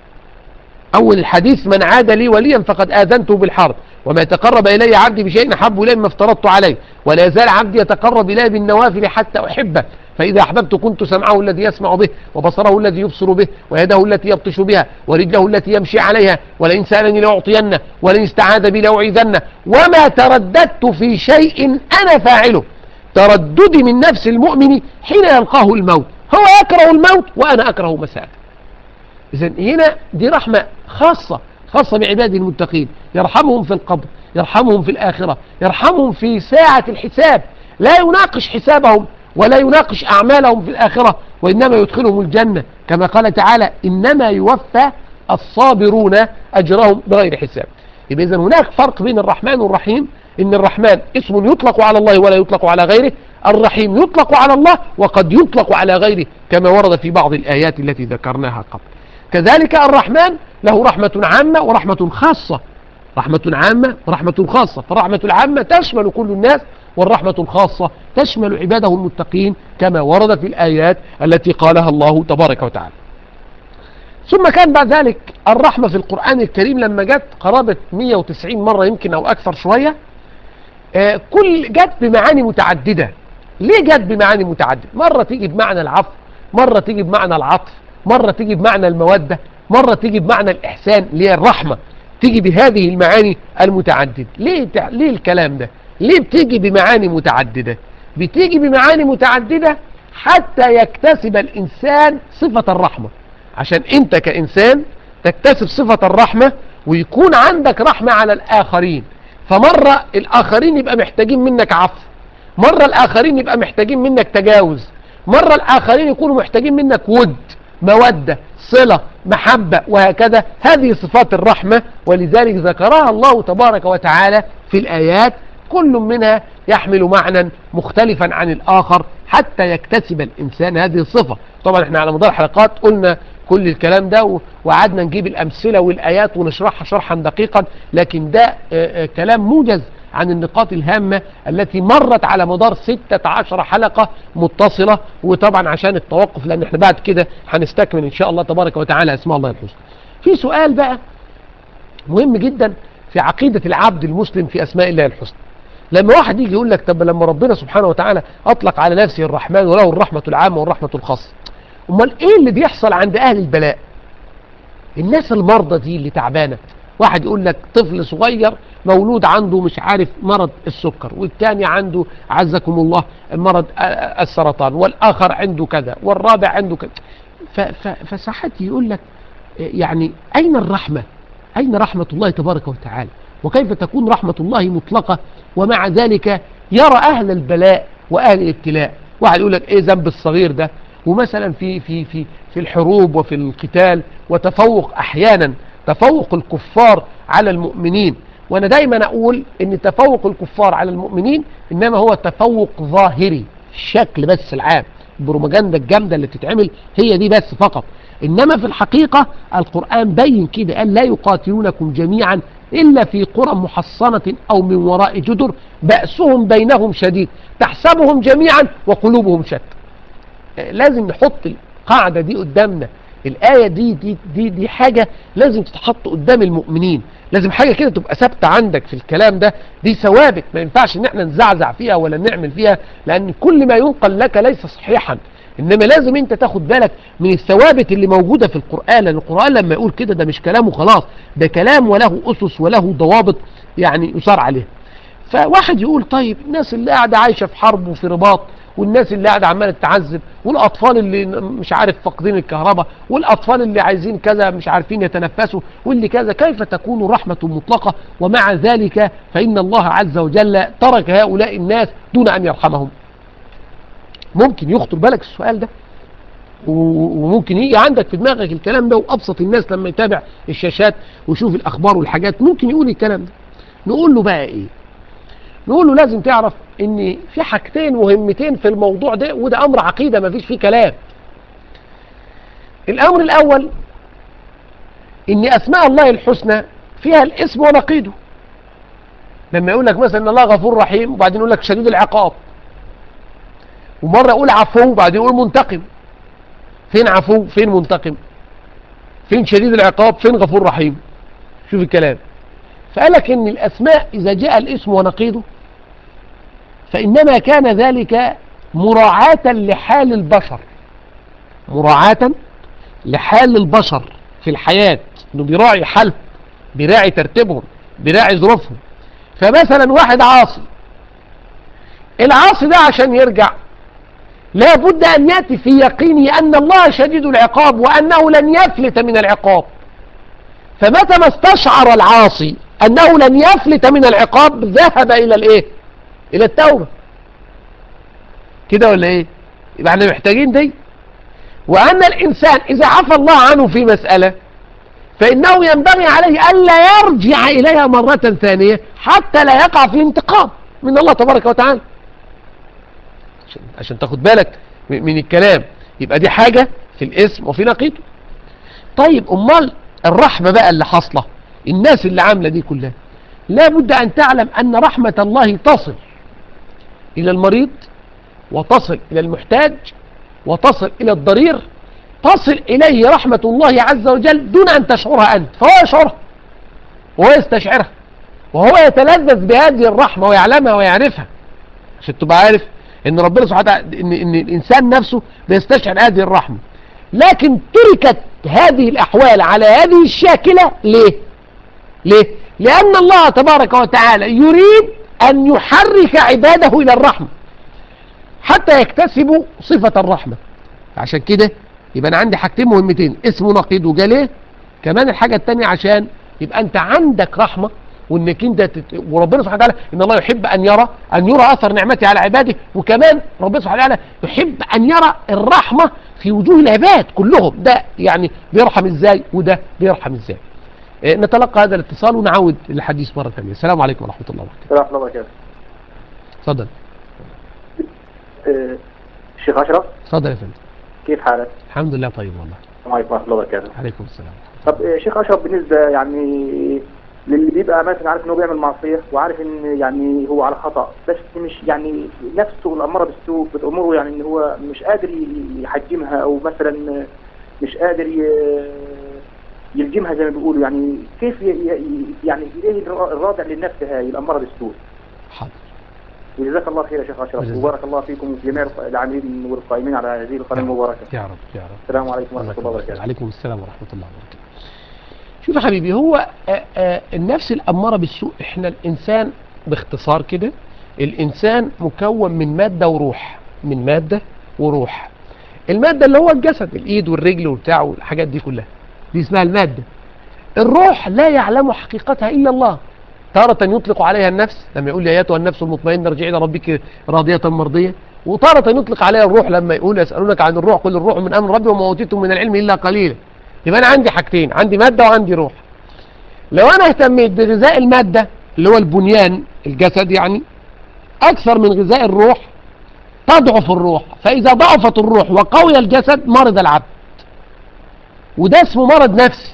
أول الحديث من عاد لي وليا فقد آذنته بالحرب وما يتقرب إلي عبدي بشيء أحب إلي مما افترضت عليه ولا يزال عبدي يتقرب إلي بالنوافل حتى أحبه فإذا أحببت كنت سمعه الذي يسمع به وبصره الذي يبصر به ويده التي يبطش بها ورجله التي يمشي عليها ولئن سألني لأعطينه ولئن استعاذ بي لأعيذنه وما ترددت في شيء أنا فاعله ترددي من نفس المؤمن حين يلقاه الموت هو يكره الموت وأنا أكره مساءته إذن هنا دي رحمة خاصة خاصة بعباده المتقين يرحمهم في القبر يرحمهم في الآخرة يرحمهم في ساعة الحساب لا يناقش حسابهم ولا يناقش أعمالهم في الآخرة وإنما يدخلهم الجنة كما قال تعالى إنما يوفى الصابرون أجرهم بغير حساب يبقى إذن هناك فرق بين الرحمن والرحيم إن الرحمن اسم يطلق على الله ولا يطلق على غيره الرحيم يطلق على الله وقد يطلق على غيره كما ورد في بعض الآيات التي ذكرناها قبل كذلك الرحمن له رحمة عامة ورحمة خاصة رحمة عامة ورحمة خاصة فالرحمة العامة تشمل كل الناس والرحمة الخاصة تشمل عباده المتقين كما ورد في الآيات التي قالها الله تبارك وتعالى ثم كان بعد ذلك الرحمة في القرآن الكريم لما جت قرابة 190 مرة يمكن أو أكثر شوية آه، كل جت بمعاني متعددة ليه جت بمعاني متعددة مرة تيجي بمعنى العفو مرة تيجي بمعنى العطف مرة تيجي بمعنى المودة مرة تيجي بمعنى الإحسان اللي هي الرحمة تيجي بهذه المعاني المتعددة ليه, تع... ليه الكلام ده ليه بتيجي بمعاني متعددة بتيجي بمعاني متعددة حتى يكتسب الإنسان صفة الرحمة عشان انت كإنسان تكتسب صفة الرحمة ويكون عندك رحمة على الآخرين فمرة الآخرين يبقى محتاجين منك عفو مرة الآخرين يبقى محتاجين منك تجاوز مرة الآخرين يكونوا محتاجين منك ود مودة صلة محبة وهكذا هذه صفات الرحمة ولذلك ذكرها الله تبارك وتعالى في الآيات كل منها يحمل معنى مختلفا عن الآخر حتى يكتسب الإنسان هذه الصفة طبعا احنا على مدار الحلقات قلنا كل الكلام ده و- وقعدنا نجيب الأمثلة والآيات ونشرحها شرحا دقيقا لكن ده آه، آه، كلام موجز عن النقاط الهامة التي مرت على مدار 16 حلقة متصلة وطبعا عشان التوقف لأن احنا بعد كده هنستكمل إن شاء الله تبارك وتعالى أسماء الله الحسنى في سؤال بقى مهم جدا في عقيدة العبد المسلم في أسماء الله الحسنى لما واحد يجي يقول لك طب لما ربنا سبحانه وتعالى أطلق على نفسه الرحمن وله الرحمة العامة والرحمة الخاصة أمال إيه اللي بيحصل عند أهل البلاء الناس المرضى دي اللي تعبانة واحد يقول لك طفل صغير مولود عنده مش عارف مرض السكر والتاني عنده عزكم الله مرض آه، آه، السرطان والآخر عنده كذا والرابع عنده كذا ف- ف- فساعات يقول لك آه، يعني أين الرحمة أين رحمة الله تبارك وتعالى وكيف تكون رحمة الله مطلقة ومع ذلك يرى أهل البلاء وأهل الابتلاء واحد يقول لك إيه ذنب الصغير ده ومثلا في في في في الحروب وفي القتال وتفوق أحيانا تفوق الكفار على المؤمنين وانا دايما اقول ان تفوق الكفار على المؤمنين انما هو تفوق ظاهري الشكل بس العام البروباجندا الجامده اللي بتتعمل هي دي بس فقط انما في الحقيقه القران بين كده قال لا يقاتلونكم جميعا الا في قرى محصنه او من وراء جدر باسهم بينهم شديد تحسبهم جميعا وقلوبهم شتى لازم نحط القاعدة دي قدامنا الآية دي دي دي دي حاجة لازم تتحط قدام المؤمنين لازم حاجة كده تبقى ثابتة عندك في الكلام ده دي ثوابت ما ينفعش ان احنا نزعزع فيها ولا نعمل فيها لان كل ما ينقل لك ليس صحيحا انما لازم انت تاخد بالك من الثوابت اللي موجودة في القرآن لان القرآن لما يقول كده ده مش كلامه خلاص ده كلام وله اسس وله ضوابط يعني يصار عليها فواحد يقول طيب الناس اللي قاعدة عايشة في حرب وفي رباط والناس اللي قاعدة عمالة تتعذب والأطفال اللي مش عارف فاقدين الكهرباء والأطفال اللي عايزين كذا مش عارفين يتنفسوا واللي كذا كيف تكون رحمة مطلقة ومع ذلك فإن الله عز وجل ترك هؤلاء الناس دون أن يرحمهم ممكن يخطر بالك السؤال ده و- وممكن يجي عندك في دماغك الكلام ده وابسط الناس لما يتابع الشاشات ويشوف الاخبار والحاجات ممكن يقول الكلام ده نقول له بقى ايه نقول له لازم تعرف ان في حاجتين مهمتين في الموضوع ده وده امر عقيده مفيش فيه كلام الامر الاول ان اسماء الله الحسنى فيها الاسم ونقيضه لما يقول لك مثلا ان الله غفور رحيم وبعدين يقول لك شديد العقاب ومره يقول عفو وبعدين يقول منتقم فين عفو فين منتقم فين شديد العقاب فين غفور رحيم شوف الكلام فقال لك ان الاسماء اذا جاء الاسم ونقيضه فانما كان ذلك مراعاة لحال البشر مراعاة لحال البشر في الحياة انه بيراعي حالهم بيراعي ترتيبهم بيراعي ظروفهم فمثلا واحد عاصي العاصي ده عشان يرجع لا بد أن يأتي في يقينه أن الله شديد العقاب وأنه لن يفلت من العقاب فمتى ما استشعر العاصي أنه لن يفلت من العقاب ذهب إلى الإيه إلى التوبة كده ولا إيه يبقى احنا محتاجين دي وأن الإنسان إذا عفى الله عنه في مسألة فإنه ينبغي عليه ألا يرجع إليها مرة ثانية حتى لا يقع في انتقام من الله تبارك وتعالى عشان, عشان تاخد بالك م- من الكلام يبقى دي حاجة في الاسم وفي نقيضه طيب أمال الرحمة بقى اللي حاصلة الناس اللي عاملة دي كلها لابد أن تعلم أن رحمة الله تصل إلى المريض وتصل إلى المحتاج وتصل إلى الضرير تصل إليه رحمة الله عز وجل دون أن تشعرها أنت فهو يشعرها وهو يستشعرها وهو يتلذذ بهذه الرحمة ويعلمها ويعرفها عشان تبقى عارف ان ربنا سبحانه وتعالى ان, إن الانسان نفسه بيستشعر هذه الرحمة لكن تركت هذه الاحوال على هذه الشاكلة ليه ليه لان الله تبارك وتعالى يريد ان يحرك عباده الى الرحمة حتى يكتسبوا صفة الرحمة عشان كده يبقى انا عندي حاجتين مهمتين اسم نقيض وجا ليه كمان الحاجة التانية عشان يبقى انت عندك رحمة وانك انت تت... وربنا سبحانه وتعالى ان الله يحب ان يرى ان يرى اثر نعمته على عباده وكمان ربنا سبحانه وتعالى يحب ان يرى الرحمه في وجوه العباد كلهم ده يعني بيرحم ازاي وده بيرحم ازاي إيه، نتلقى هذا الاتصال ونعود الحديث مره ثانيه السلام عليكم ورحمه الله وبركاته ورحمة الله وبركاته اتفضل آه، الشيخ أشرف اتفضل يا فندم كيف حالك؟ الحمد لله طيب والله السلام عليكم ورحمة الله وبركاته عليكم السلام طب آه، شيخ أشرف بالنسبة يعني للي بيبقى مثلا عارف إن هو بيعمل معصية وعارف إن يعني هو على خطأ بس مش يعني نفسه الأمارة بالسوء بتأمره يعني إن هو مش قادر يحجمها أو مثلا مش قادر ي- يلجمها زي ما بيقولوا يعني كيف ي- ي- يعني إيه الرادع للنفس هاي الأمارة بالسوء حاضر وجزاك الله خير يا شيخ أشرف وجزاك. وبارك الله فيكم وفي جميع العاملين والقائمين على هذه القناة المباركة يا رب يا رب السلام عليكم ورحمة جزاك الله الله خير. وبركاته عليكم السلام ورحمة الله وبركاته شوف يا حبيبي هو آه، آه، النفس الأمارة بالسوء احنا الإنسان باختصار كده الإنسان مكون من مادة وروح من مادة وروح المادة اللي هو الجسد الإيد والرجل والبتاع والحاجات دي كلها دي اسمها المادة الروح لا يعلم حقيقتها إلا الله تارة يطلق عليها النفس لما يقول يا أيتها النفس المطمئنة ارجعي إلى ربك راضية مرضية وتارة يطلق عليها الروح لما يقول يسألونك عن الروح قل الروح من أمر ربي وما أوتيتم من العلم إلا قليلا يبقى أنا عندي حاجتين عندي مادة وعندي روح لو أنا اهتميت بغذاء المادة اللي هو البنيان الجسد يعني أكثر من غذاء الروح تضعف الروح فإذا ضعفت الروح وقوي الجسد مرض العبد وده اسمه مرض نفسي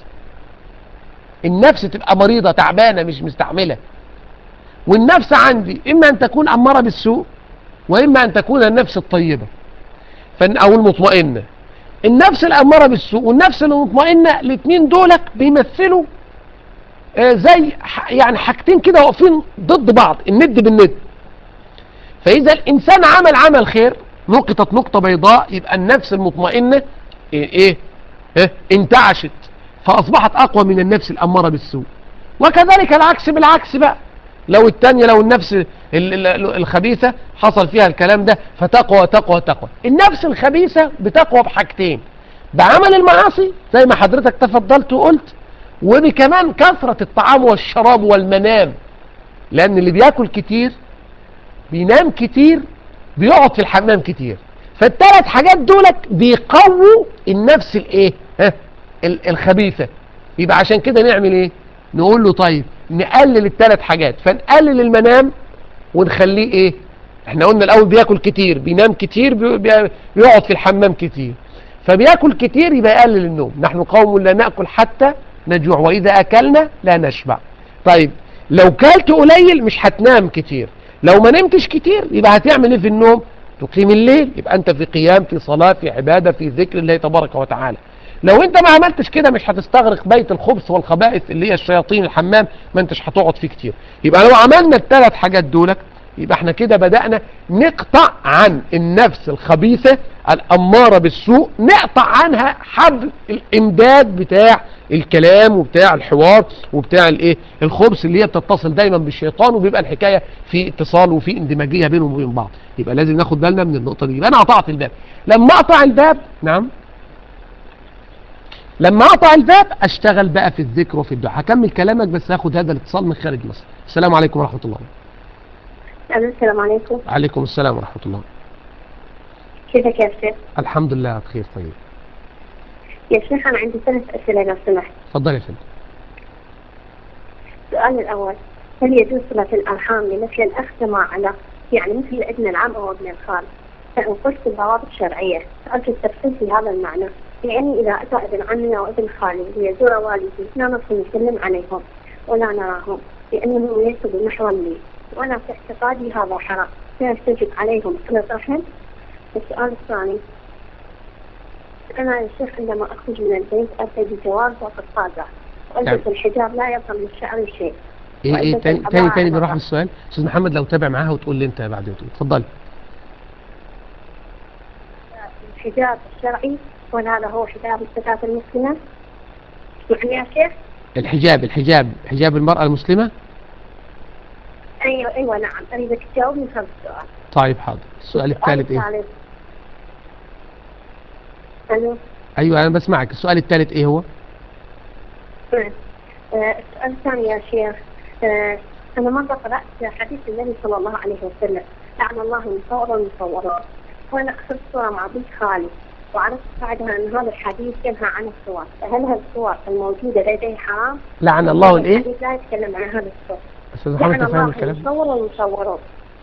النفس تبقى مريضة تعبانة مش مستعملة والنفس عندي إما أن تكون أمارة بالسوء وإما أن تكون النفس الطيبة فن أو المطمئنة النفس الأمارة بالسوء والنفس المطمئنة الاثنين دولك بيمثلوا آه، زي ح- يعني حاجتين كده واقفين ضد بعض الند بالند فإذا الإنسان عمل عمل خير نقطت نقطة بيضاء يبقى النفس المطمئنة إيه, إيه؟ إيه؟ انتعشت فأصبحت أقوى من النفس الأمارة بالسوء وكذلك العكس بالعكس بقى لو التانية لو النفس ال- ال- الخبيثة حصل فيها الكلام ده فتقوى تقوى تقوى النفس الخبيثة بتقوى بحاجتين بعمل المعاصي زي ما حضرتك تفضلت وقلت وبكمان كثرة الطعام والشراب والمنام لأن اللي بياكل كتير بينام كتير بيقعد في الحمام كتير فالثلاث حاجات دولك بيقووا النفس الايه ها ال- الخبيثة يبقى عشان كده نعمل ايه نقول له طيب نقلل الثلاث حاجات فنقلل المنام ونخليه ايه احنا قلنا الاول بياكل كتير بينام كتير بي- بي- بيقعد في الحمام كتير فبياكل كتير يبقى يقلل النوم نحن قوم لا ناكل حتى نجوع واذا اكلنا لا نشبع طيب لو كلت قليل مش هتنام كتير لو ما نمتش كتير يبقى هتعمل ايه في النوم تقيم الليل يبقى انت في قيام في صلاة في عبادة في ذكر الله تبارك وتعالى لو انت ما عملتش كده مش هتستغرق بيت الخبث والخبائث اللي هي الشياطين الحمام ما انتش هتقعد فيه كتير يبقى لو عملنا الثلاث حاجات دولك يبقى احنا كده بدأنا نقطع عن النفس الخبيثة الأمارة بالسوء نقطع عنها حبل الإمداد بتاع الكلام وبتاع الحوار وبتاع الايه الخبث اللي هي بتتصل دايما بالشيطان وبيبقى الحكاية في اتصال وفي اندماجية بينهم وبين بعض يبقى لازم ناخد بالنا من النقطة دي يبقى انا قطعت الباب لما اقطع الباب نعم لما اقطع الباب اشتغل بقى في الذكر وفي الدعاء هكمل كلامك بس هاخد هذا الاتصال من خارج مصر السلام عليكم ورحمة الله ألو السلام عليكم عليكم السلام ورحمة الله كيفك يا شيخ؟ الحمد لله بخير طيب يا شيخ أنا عندي ثلاث أسئلة لو سمحت اتفضل يا فندم السؤال الأول هل يجوز صلة الأرحام لمثل الأخ كما على يعني مثل ابن العم أو ابن الخال فإن قلت الضوابط الشرعية سألت التفصيل في هذا المعنى يعني إذا أتى ابن عمي أو ابن خالي ليزور والدي لا ندخل نسلم عليهم ولا نراهم لأنه ليس بمحرم لي وأنا في اعتقادي هذا حرام فهل تجب عليهم صلة رحم؟ السؤال الثاني أنا يا شيخ عندما أخرج من البيت أرتدي جواب وقد قادة نعم. وألبس الحجاب لا يبقى من الشعر شيء ايه ايه وألبس تاني الأباعة تاني, تاني على بنروح بعض. بالسؤال استاذ محمد لو تابع معاها وتقول لي انت بعدين تقول اتفضلي الحجاب الشرعي ولا هذا هو حجاب الفتاة المسلمة يعني يا شيخ الحجاب الحجاب حجاب المرأة المسلمة أيوة أيوة نعم أريدك تجاوبني هذا السؤال طيب حاضر السؤال الثالث ايه الثالث. ألو ايوه انا بسمعك السؤال الثالث ايه هو نعم. آه، السؤال الثاني يا شيخ آه، أنا مرة قرأت حديث النبي صلى الله عليه وسلم لعن الله المصور والمصورات وأنا أخذت صورة مع بنت خالي وعرفت بعدها أن هذا الحديث ينهى عن الصور فهل هالصور الموجودة لدي حرام؟ لعن الله الايه الحديث لا يتكلم عن هذا الصور استاذ محمد لعن انت فاهم الله الكلام المصور والمصورات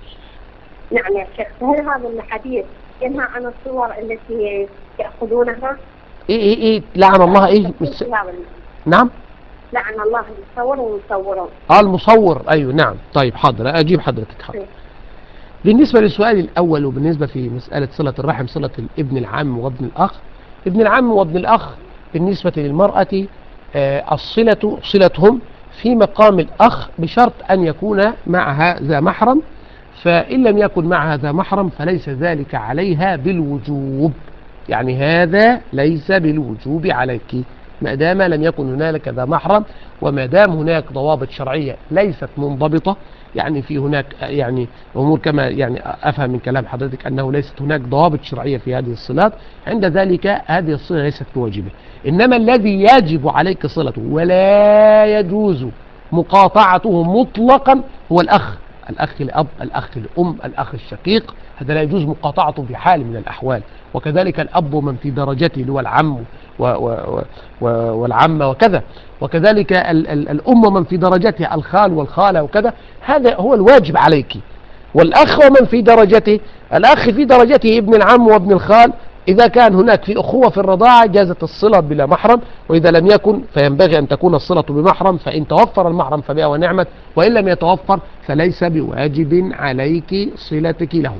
نعم يا شيخ فهل هذا الحديث ينهى عن الصور التي يأخذونها؟ ايه ايه ايه لعن الله ايه مش... نعم لعن الله المصور والمصورات اه المصور ايوه نعم طيب حاضر اجيب حضرتك حاضر بالنسبة للسؤال الأول وبالنسبة في مسألة صلة الرحم صلة الابن العم وابن الأخ ابن العم وابن الأخ بالنسبة للمرأة آه، الصلة صلتهم في مقام الأخ بشرط أن يكون معها ذا محرم فإن لم يكن معها ذا محرم فليس ذلك عليها بالوجوب يعني هذا ليس بالوجوب عليك ما دام لم يكن هنالك ذا محرم وما دام هناك ضوابط شرعية ليست منضبطة يعني في هناك يعني أمور كما يعني أفهم من كلام حضرتك أنه ليست هناك ضوابط شرعية في هذه الصلات عند ذلك هذه الصلة ليست بواجبة إنما الذي يجب عليك صلته ولا يجوز مقاطعته مطلقا هو الأخ الأخ الأب الأخ الأم الأخ الشقيق هذا لا يجوز مقاطعته في حال من الأحوال وكذلك الأب ومن في درجته اللي هو العم و و و والعمة وكذا وكذلك ال ال الأم ومن في درجتها الخال والخالة وكذا هذا هو الواجب عليك والأخ ومن في درجته الأخ في درجته ابن العم وابن الخال إذا كان هناك في أخوة في الرضاعة جازت الصلة بلا محرم وإذا لم يكن فينبغي أن تكون الصلة بمحرم فإن توفر المحرم فبها ونعمت وإن لم يتوفر فليس بواجب عليك صلتك له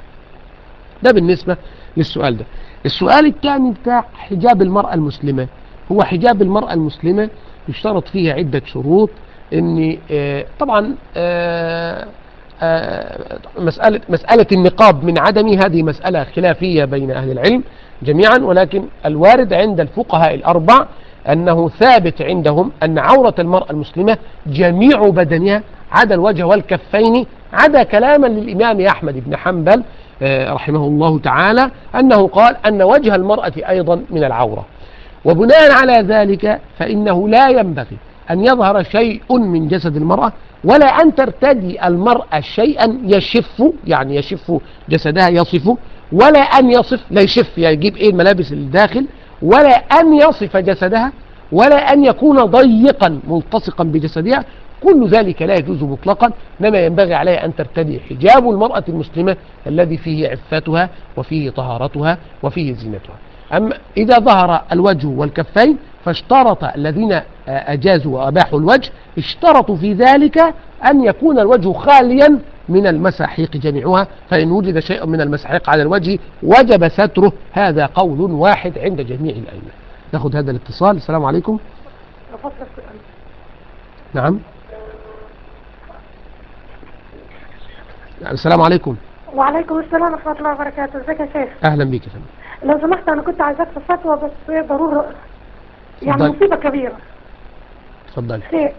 ده بالنسبة للسؤال ده السؤال الثاني بتاع حجاب المرأة المسلمة هو حجاب المرأة المسلمة يشترط فيه عدة شروط ان آه، طبعا آه، آه، مسألة, مسألة النقاب من عدمه هذه مسألة خلافية بين أهل العلم جميعا ولكن الوارد عند الفقهاء الأربع أنه ثابت عندهم أن عورة المرأة المسلمة جميع بدنها عدا الوجه والكفين عدا كلاما للإمام أحمد بن حنبل آه، رحمه الله تعالى أنه قال أن وجه المرأة أيضا من العورة وبناء على ذلك فإنه لا ينبغي أن يظهر شيء من جسد المرأة ولا أن ترتدي المرأة شيئا يشف يعني يشف جسدها يصف ولا أن يصف لا يشف يعني يجيب إيه الملابس الداخل ولا أن يصف جسدها ولا أن يكون ضيقا ملتصقا بجسدها كل ذلك لا يجوز مطلقا إنما ينبغي عليها أن ترتدي حجاب المرأة المسلمة الذي فيه عفتها وفيه طهارتها وفيه زينتها أما إذا ظهر الوجه والكفين فاشترط الذين أجازوا وأباحوا الوجه اشترطوا في ذلك أن يكون الوجه خاليا من المساحيق جميعها فإن وجد شيء من المساحيق على الوجه وجب ستره هذا قول واحد عند جميع الأئمة ناخد هذا الاتصال السلام عليكم نعم السلام عليكم وعليكم السلام ورحمة الله وبركاته ازيك يا شيخ أهلا بك يا فندم لو سمحت انا كنت عايزاك في فتوى بس هي ضرورة يعني اتفضل. مصيبة كبيرة اتفضلي خير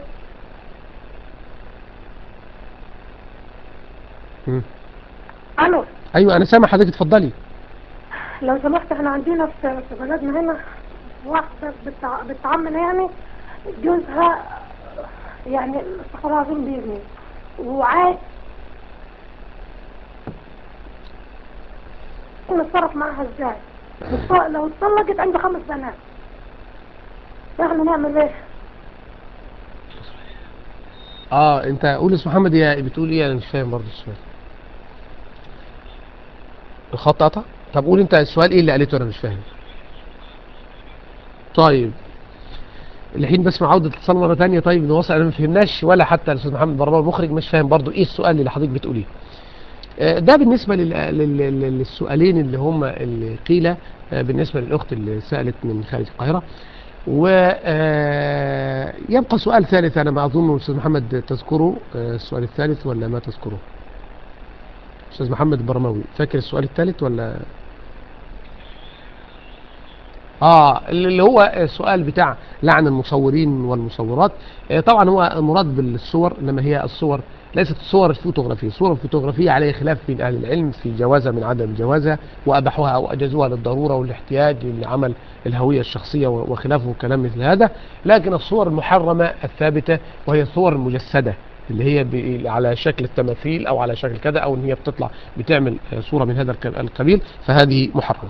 مم. الو أيوة أنا سامع حضرتك اتفضلي لو سمحت احنا عندنا في في بلدنا هنا واحدة بتع- بتعمل يعني جوزها يعني استغفر الله العظيم بيزني وعايز نتصرف معاها ازاي بتط- لو اتطلقت عنده خمس بنات احنا نعمل ايه اه انت قول اسم محمد يا بتقول ايه انا مش فاهم برضه السؤال الخط قطع طب قول انت السؤال ايه اللي قالته انا مش فاهم طيب الحين بسمع عودة اتصال مرة تانية طيب نواصل انا ما فهمناش ولا حتى الاستاذ محمد بربار المخرج مش فاهم برضه ايه السؤال اللي حضرتك بتقوليه آه، ده بالنسبة لل- لل- لل- للسؤالين اللي هم اللي قيل آه، بالنسبة للأخت اللي سألت من خارج القاهرة ويبقى سؤال ثالث أنا ما أظن أستاذ محمد تذكره آه، السؤال الثالث ولا ما تذكره أستاذ محمد البرماوي فاكر السؤال الثالث ولا اه اللي هو السؤال بتاع لعن المصورين والمصورات آه، طبعا هو المراد بالصور انما هي الصور ليست الصور الفوتوغرافية الصور الفوتوغرافية عليه خلاف بين أهل العلم في جوازها من عدم جوازها وأباحوها أو أجازوها للضرورة والاحتياج لعمل الهوية الشخصية و- وخلافه كلام مثل هذا لكن الصور المحرمة الثابتة وهي الصور المجسدة اللي هي ب- على شكل التماثيل أو على شكل كذا أو إن هي بتطلع بتعمل آه، صورة من هذا الك- القبيل فهذه محرمة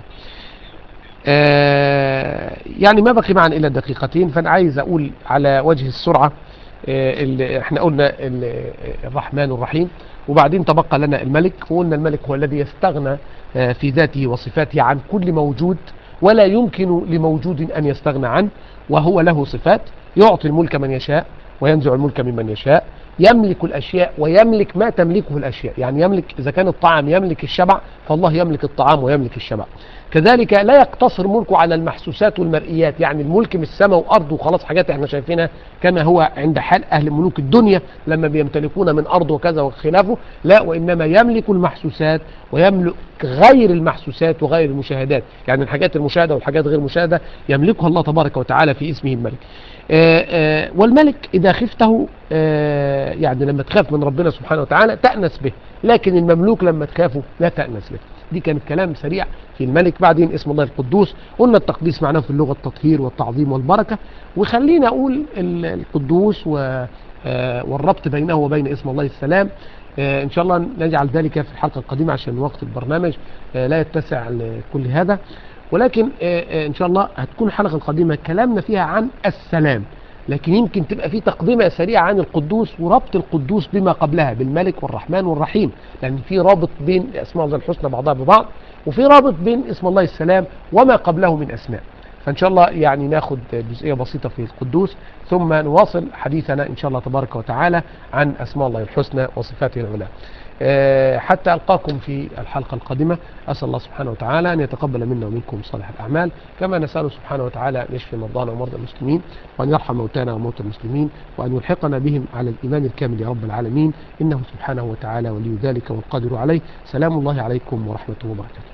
آه، يعني ما بقي معنا إلا دقيقتين فأنا عايز أقول على وجه السرعة آه، اللي احنا قلنا ال- آه، الرحمن الرحيم وبعدين تبقى لنا الملك وقلنا الملك هو الذي يستغنى آه، في ذاته وصفاته عن كل موجود ولا يمكن لموجود أن يستغنى عنه وهو له صفات يعطي الملك من يشاء وينزع الملك ممن يشاء يملك الأشياء ويملك ما تملكه الأشياء يعني يملك إذا كان الطعام يملك الشبع فالله يملك الطعام ويملك الشبع كذلك لا يقتصر ملكه على المحسوسات والمرئيات يعني الملك مش سماء وأرض وخلاص حاجات احنا شايفينها كما هو عند حال أهل ملوك الدنيا لما بيمتلكون من أرض وكذا وخلافه لا وإنما يملك المحسوسات ويملك غير المحسوسات وغير المشاهدات يعني الحاجات المشاهدة والحاجات غير المشاهدة يملكها الله تبارك وتعالى في اسمه الملك آه، آه، والملك إذا خفته آه، يعني لما تخاف من ربنا سبحانه وتعالى تأنس به لكن المملوك لما تخافه لا تأنس به دي كانت كلام سريع في الملك بعدين اسم الله القدوس قلنا التقديس معناه في اللغة التطهير والتعظيم والبركة وخلينا أقول ال- القدوس و آه، والربط بينه وبين اسم الله السلام آه، إن شاء الله نجعل ذلك في الحلقة القادمة عشان وقت البرنامج آه، لا يتسع لكل هذا ولكن آه، آه، إن شاء الله هتكون الحلقة القادمة كلامنا فيها عن السلام لكن يمكن تبقى في تقدمة سريعة عن القدوس وربط القدوس بما قبلها بالملك والرحمن والرحيم لأن في رابط بين أسماء الله الحسنى بعضها ببعض وفي رابط بين اسم الله السلام وما قبله من أسماء فإن شاء الله يعني ناخد جزئية بسيطة في القدوس ثم نواصل حديثنا إن شاء الله تبارك وتعالى عن أسماء الله الحسنى وصفاته العلى آه، حتى ألقاكم في الحلقة القادمة أسأل الله سبحانه وتعالى أن يتقبل منا ومنكم صالح الأعمال كما نسأله سبحانه وتعالى أن يشفي مرضانا ومرضى المسلمين وأن يرحم موتانا وموتى المسلمين وأن يلحقنا بهم على الإيمان الكامل يا رب العالمين إنه سبحانه وتعالى ولي ذلك والقادر عليه سلام الله عليكم ورحمته وبركاته